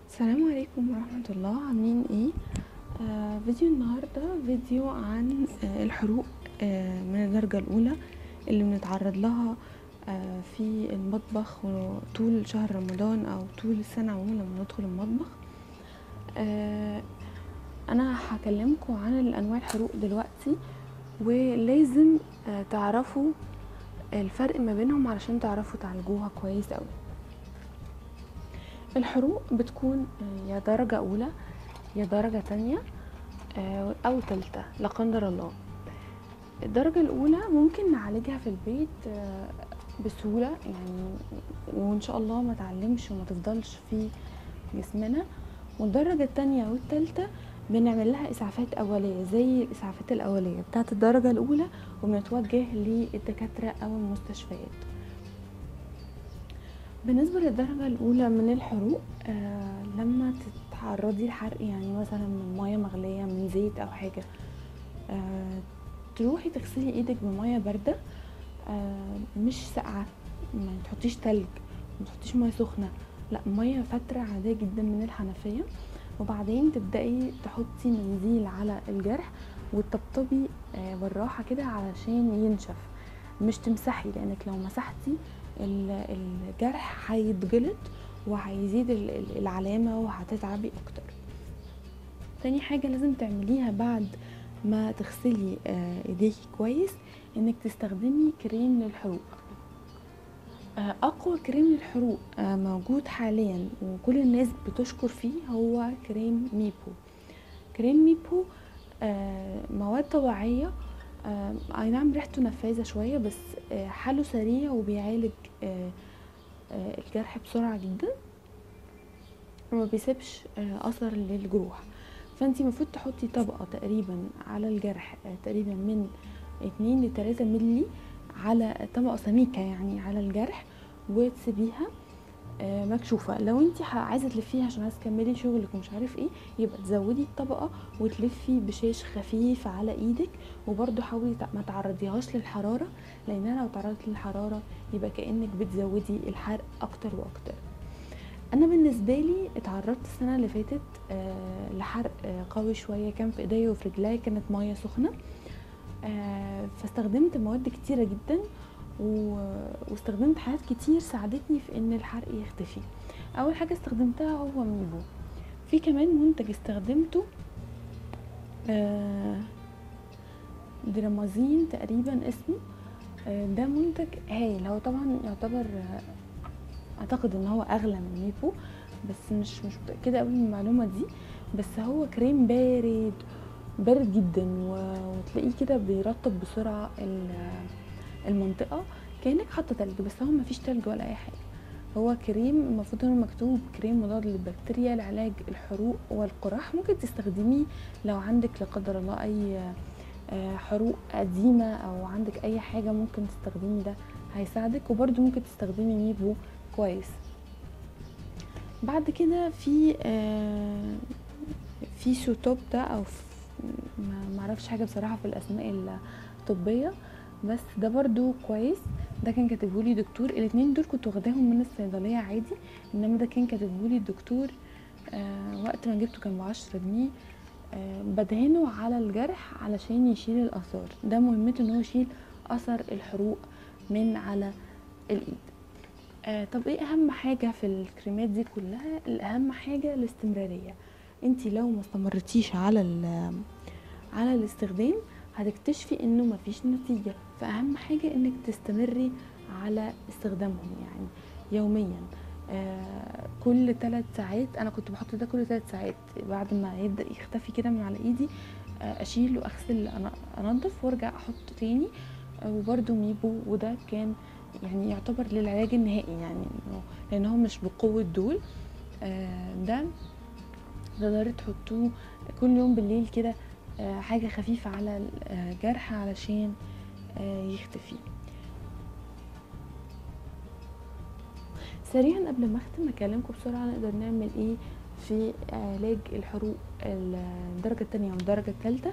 السلام عليكم ورحمة الله عاملين ايه آه فيديو النهاردة فيديو عن آه الحروق آه من الدرجة الأولى اللي بنتعرض لها آه في المطبخ طول شهر رمضان أو طول السنة عموما لما ندخل المطبخ آه أنا هكلمكم عن الأنواع الحروق دلوقتي ولازم آه تعرفوا الفرق ما بينهم علشان تعرفوا تعالجوها كويس أوي الحروق بتكون يا درجة أولى يا درجة تانية أو تالتة لا قدر الله الدرجة الأولى ممكن نعالجها في البيت بسهولة يعني وإن شاء الله ما تعلمش وما تفضلش في جسمنا والدرجة التانية والتالتة بنعمل لها إسعافات أولية زي الإسعافات الأولية بتاعة الدرجة الأولى وبنتوجه للدكاترة أو المستشفيات بالنسبة للدرجة الأولى من الحروق آه لما تتعرضي لحرق يعني مثلا من مية مغلية من زيت أو حاجة آه تروحي تغسلي ايدك بمية باردة آه مش ساقعة ما تحطيش تلج ما تحطيش مية سخنة لا مية فترة عادية جدا من الحنفية وبعدين تبدأي تحطي منديل على الجرح وتطبطبي آه بالراحة كده علشان ينشف مش تمسحي لانك لو مسحتي الجرح هيتجلط وهيزيد العلامة وهتتعبي اكتر تاني حاجة لازم تعمليها بعد ما تغسلي ايديكي كويس انك تستخدمي كريم للحروق اقوى كريم للحروق موجود حاليا وكل الناس بتشكر فيه هو كريم ميبو كريم ميبو مواد طبيعيه آه اي نعم ريحته نفاذة شوية بس آه حاله سريع وبيعالج آه آه الجرح بسرعة جدا وما بيسيبش آه اثر للجروح فانتي المفروض تحطي طبقة تقريبا على الجرح آه تقريبا من اتنين لتلاتة ملي على طبقة سميكة يعني على الجرح وتسيبيها آه مكشوفة لو انت عايزة تلفيها عشان عايزة تكملي شغلك ومش عارف ايه يبقى تزودي الطبقة وتلفي بشاش خفيف على ايدك وبرده حاولي ما تعرضيهاش للحرارة لانها لو تعرضت للحرارة يبقى كأنك بتزودي الحرق اكتر واكتر انا بالنسبة لي اتعرضت السنة اللي فاتت آه لحرق آه قوي شوية كان في ايديا وفي رجلي كانت مية سخنة آه فاستخدمت مواد كتيرة جدا واستخدمت حاجات كتير ساعدتني في ان الحرق يختفي اول حاجه استخدمتها هو ميبو في كمان منتج استخدمته آه درامازين تقريبا اسمه آه ده منتج هايل هو طبعا يعتبر آه اعتقد ان هو اغلى من ميبو بس مش مش متاكده قوي من المعلومه دي بس هو كريم بارد بارد جدا وتلاقيه كده بيرطب بسرعه المنطقه كانك حاطه تلج بس هو مفيش تلج ولا اي حاجه هو كريم المفروض انه مكتوب كريم مضاد للبكتيريا لعلاج الحروق والقراح ممكن تستخدميه لو عندك لا قدر الله اي حروق قديمه او عندك اي حاجه ممكن تستخدمي ده هيساعدك وبرده ممكن تستخدمي ميبو كويس بعد كده في في سوتوب ده او ما معرفش حاجه بصراحه في الاسماء الطبيه بس ده برضو كويس ده كان كاتبهولي دكتور الاتنين دول كنت واخداهم من الصيدليه عادي انما ده كان كاتبهولي الدكتور آه وقت ما جبته كان بعشرة جنيه آه بدهنه على الجرح علشان يشيل الاثار ده مهمته ان هو يشيل اثر الحروق من على الايد آه طب ايه اهم حاجه في الكريمات دي كلها الاهم حاجه الاستمراريه انت لو ما استمرتيش على على الاستخدام هتكتشفي انه مفيش نتيجة فاهم حاجة انك تستمري على استخدامهم يعني يوميا آه كل ثلاث ساعات انا كنت بحط ده كل ثلاث ساعات بعد ما يبدا يختفي كده من على ايدي آه اشيل واغسل انضف وارجع احطه تاني آه وبرده ميبو وده كان يعني يعتبر للعلاج النهائي يعني لان هو مش بقوه دول آه ده تقدري تحطوه كل يوم بالليل كده حاجة خفيفة على الجرح علشان يختفي سريعا قبل ما اختم اكلمكم بسرعة نقدر نعمل ايه في علاج الحروق الدرجة التانية والدرجة التالتة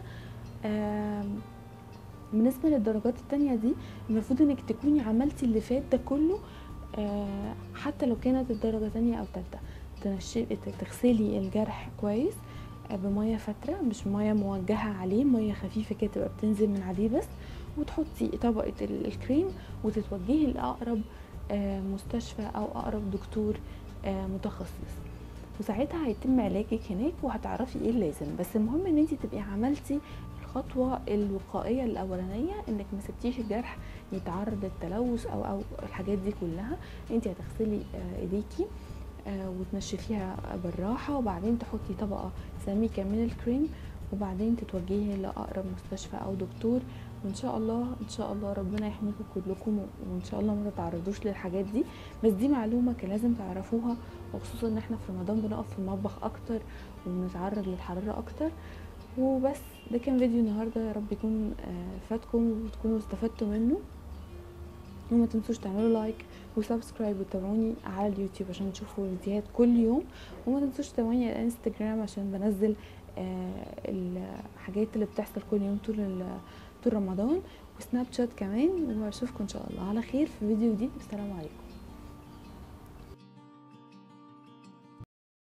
بالنسبة للدرجات التانية دي المفروض انك تكوني عملتي اللي فات ده كله حتى لو كانت الدرجة تانية او تالتة وتنشفي تغسلي الجرح كويس آه، بميه فتره مش ميه موجهه عليه ميه خفيفه كده تبقى بتنزل من عليه بس وتحطي طبقه ال- الكريم وتتوجهي لاقرب آه، مستشفى او اقرب دكتور آه، متخصص وساعتها هيتم علاجك هناك وهتعرفي ايه اللازم بس المهم ان انت تبقي عملتي الخطوه الوقائيه الاولانيه انك ما سبتيش الجرح يتعرض للتلوث او او الحاجات دي كلها انت هتغسلي آه، ايديكي آه، وتنشفيها بالراحه وبعدين تحطي طبقه سميكه من الكريم وبعدين تتوجهي لاقرب مستشفى او دكتور وان شاء الله ان شاء الله ربنا يحميكم كلكم وان شاء الله ما تتعرضوش للحاجات دي بس دي معلومه كان لازم تعرفوها وخصوصا ان احنا في رمضان بنقف في المطبخ اكتر وبنتعرض للحراره اكتر وبس ده كان فيديو النهارده يا رب يكون آه، فاتكم وتكونوا استفدتوا منه وما تنسوش تعملوا لايك وسبسكرايب وتابعوني على اليوتيوب عشان تشوفوا فيديوهات كل يوم وما تنسوش تتابعوني على الانستجرام عشان بنزل آه، الحاجات اللي بتحصل كل يوم طول ال- طول رمضان وسناب شات كمان واشوفكم ان شاء الله على خير في فيديو جديد والسلام عليكم